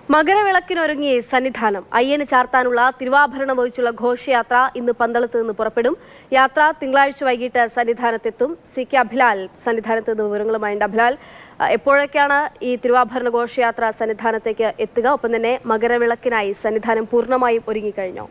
മകരവിളക്കിനൊരുങ്ങി സന്നിധാനം അയ്യന് ചാർത്താനുള്ള തിരുവാഭരണം വഹിച്ചുള്ള ഘോഷയാത്ര ഇന്ന് പന്തളത്ത് നിന്ന് പുറപ്പെടും യാത്ര തിങ്കളാഴ്ച വൈകിട്ട് സന്നിധാനത്തെത്തും സി കെ അഭിലാൽ സന്നിധാനത്ത് നിന്ന് വിവരങ്ങളുമായുണ്ട് അഭിലാൽ അഹ് എപ്പോഴൊക്കെയാണ് ഈ തിരുവാഭരണ ഘോഷയാത്ര സന്നിധാനത്തേക്ക് എത്തുക ഒപ്പം തന്നെ മകരവിളക്കിനായി സന്നിധാനം പൂർണ്ണമായും ഒരുങ്ങിക്കഴിഞ്ഞോ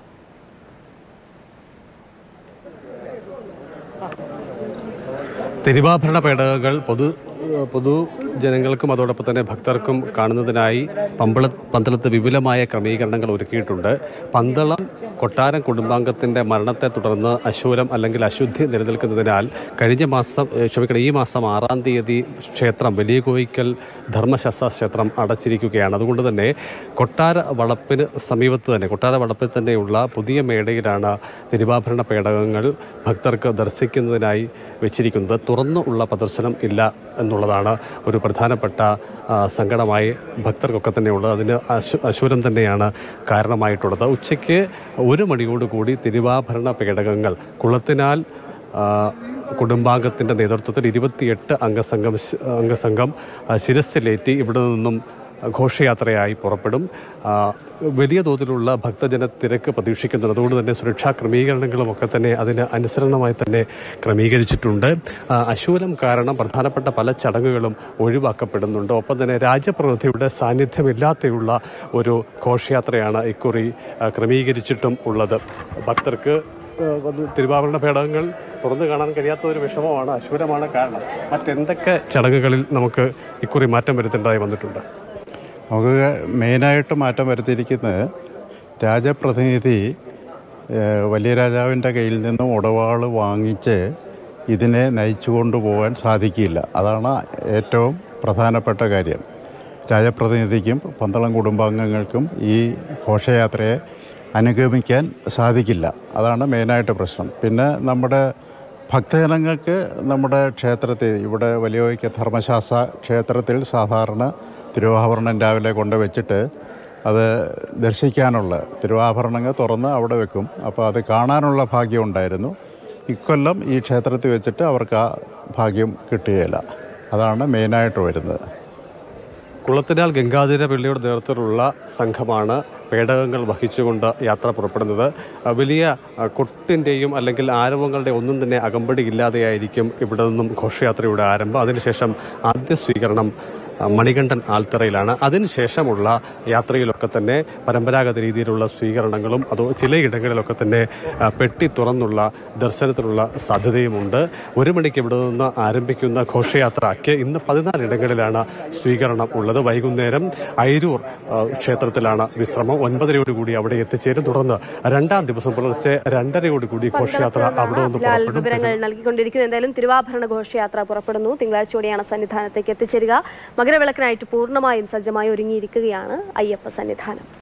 തിരുവാഭരണ പേടകങ്ങൾ പൊതു പൊതുജനങ്ങൾക്കും അതോടൊപ്പം തന്നെ ഭക്തർക്കും കാണുന്നതിനായി പമ്പള പന്തളത്ത് വിപുലമായ ക്രമീകരണങ്ങൾ ഒരുക്കിയിട്ടുണ്ട് പന്തളം കൊട്ടാരം കുടുംബാംഗത്തിൻ്റെ മരണത്തെ തുടർന്ന് അശൂലം അല്ലെങ്കിൽ അശുദ്ധി നിലനിൽക്കുന്നതിനാൽ കഴിഞ്ഞ മാസം ഏഹ് ക്ഷമിക്കണം ഈ മാസം ആറാം തീയതി ക്ഷേത്രം വലിയ കോയിക്കൽ ധർമ്മശാസ്ത്ര ക്ഷേത്രം അടച്ചിരിക്കുകയാണ് അതുകൊണ്ട് തന്നെ കൊട്ടാര വളപ്പിന് സമീപത്ത് തന്നെ കൊട്ടാര വളപ്പിൽ തന്നെയുള്ള പുതിയ മേടയിലാണ് തിരുവാഭരണ പേടകങ്ങൾ ഭക്തർക്ക് ദർശിക്കുന്നതിനായി വെച്ചിരിക്കുന്നത് തുറന്നു ഉള്ള പ്രദർശനം ഇല്ല എന്നുള്ളതാണ് ഒരു പ്രധാനപ്പെട്ട ആ, സങ്കടമായി ഭക്തർക്കൊക്കെ തന്നെ ഉള്ളത് അതിന് അശു അശൂരം തന്നെയാണ് കാരണമായിട്ടുള്ളത് ഉച്ചയ്ക്ക് ഒരു മണിയോടുകൂടി തിരുവാഭരണ പേടകങ്ങൾ കുളത്തിനാൽ ആ, കുടുംബാംഗത്തിൻ്റെ നേതൃത്വത്തിൽ ഇരുപത്തിയെട്ട് അംഗസംഘം ശ- അംഗസംഘം ആ, ശിരസ്സിലേറ്റി ഇവിടെ നിന്നും ഘോഷയാത്രയായി പുറപ്പെടും ആ, വലിയ തോതിലുള്ള ഭക്തജന തിരക്ക് പ്രതീക്ഷിക്കുന്നുണ്ട് അതുകൊണ്ട് തന്നെ സുരക്ഷാ ക്രമീകരണങ്ങളും ഒക്കെ തന്നെ അതിന് അനുസരണമായി തന്നെ ക്രമീകരിച്ചിട്ടുണ്ട് ആ, അശൂലം കാരണം പ്രധാനപ്പെട്ട പല ചടങ്ങുകളും ഒഴിവാക്കപ്പെടുന്നുണ്ട് ഒപ്പം തന്നെ രാജപ്രതിനിധിയുടെ സാന്നിധ്യമില്ലാതെയുള്ള ഒരു ഘോഷയാത്രയാണ് ഇക്കുറി ആ, ക്രമീകരിച്ചിട്ടും ഉള്ളത് ഭക്തർക്ക് ആ, അത് തിരുവാഭരണ പേടകങ്ങൾ തുറന്നു കാണാൻ കഴിയാത്ത ഒരു വിഷമമാണ് അശൂരമാണ് കാരണം മറ്റെന്തൊക്കെ ചടങ്ങുകളിൽ നമുക്ക് ഇക്കുറി മാറ്റം വരുത്തേണ്ടതായി വന്നിട്ടുണ്ട് നമുക്ക് മെയിനായിട്ട് മാറ്റം വരുത്തിയിരിക്കുന്നത് രാജപ്രതിനിധി ഏഹ്, വലിയ രാജാവിൻ്റെ കയ്യിൽ നിന്നും ഉടവാൾ വാങ്ങിച്ച് ഇതിനെ നയിച്ചു കൊണ്ടുപോകാൻ സാധിക്കില്ല അതാണ് ഏറ്റവും പ്രധാനപ്പെട്ട കാര്യം രാജപ്രതിനിധിക്കും പന്തളം കുടുംബാംഗങ്ങൾക്കും ഈ ഘോഷയാത്രയെ അനുഗമിക്കാൻ സാധിക്കില്ല അതാണ് മെയിനായിട്ട് പ്രശ്നം പിന്നെ നമ്മുടെ ഭക്തജനങ്ങൾക്ക് നമ്മുടെ ക്ഷേത്രത്തിൽ ഇവിടെ വലിയ ധർമ്മശാസ്ത്ര ക്ഷേത്രത്തിൽ സാധാരണ തിരുവാഭരണം രാവിലെ കൊണ്ട് വെച്ചിട്ട് അത് ദർശിക്കാനുള്ള തിരുവാഭരണങ്ങൾ തുറന്ന് അവിടെ വെക്കും അപ്പോൾ അത് കാണാനുള്ള ഭാഗ്യം ഉണ്ടായിരുന്നു ഇക്കൊല്ലം ഈ ക്ഷേത്രത്തിൽ വെച്ചിട്ട് അവർക്ക് ആ ഭാഗ്യം കിട്ടുകയില്ല അതാണ് മെയിനായിട്ട് വരുന്നത് കുളത്തിനാൽ ഗംഗാധര പിള്ളയുടെ നേതൃത്വത്തിലുള്ള സംഘമാണ് പേടകങ്ങൾ വഹിച്ചുകൊണ്ട് യാത്ര പുറപ്പെടുന്നത് ആ, വലിയ ആ, കൊട്ടിൻ്റെയും അല്ലെങ്കിൽ ആരവങ്ങളുടെ ഒന്നും തന്നെ അകമ്പടി ഇല്ലാതെയായിരിക്കും ഇവിടെ നിന്നും ഘോഷയാത്രയുടെ ആരംഭം അതിനുശേഷം ആദ്യ സ്വീകരണം ആ, മണികണ്ഠൻ ആൽത്തറയിലാണ് അതിനുശേഷമുള്ള യാത്രയിലൊക്കെ തന്നെ പരമ്പരാഗത രീതിയിലുള്ള സ്വീകരണങ്ങളും അതോ ചിലയിടങ്ങളിലൊക്കെ തന്നെ ആ, പെട്ടി തുറന്നുള്ള ദർശനത്തിനുള്ള സാധ്യതയുമുണ്ട് ഒരു മണിക്ക് ഇവിടെ നിന്ന് ആരംഭിക്കുന്ന ഘോഷയാത്രയ്ക്ക് ഇന്ന് പതിനാല് ഇടങ്ങളിലാണ് സ്വീകരണം ഉള്ളത് വൈകുന്നേരം ഐരൂർ ആ, ക്ഷേത്രത്തിലാണ് വിശ്രമം ഒൻപതരയോടുകൂടി അവിടെ എത്തിച്ചേരും തുടർന്ന് രണ്ടാം ദിവസം പുലർച്ചെ രണ്ടരയോടുകൂടി ഘോഷയാത്ര അവിടെ നിന്ന് ലാൽ പുറപ്പെടും വിവരങ്ങൾ നൽകിക്കൊണ്ടിരിക്കുന്നു എന്തായാലും തിരുവാഭരണ ഘോഷയാത്ര പുറപ്പെടുന്നു തിങ്കളാഴ്ചയോടെയാണ് സന്നിധാനത്തേക്ക് എത്തിച്ചേരുക മകരവിളക്കിനായിട്ട് പൂർണ്ണമായും സജ്ജമായി ഒരുങ്ങിയിരിക്കുകയാണ് അയ്യപ്പ സന്നിധാനം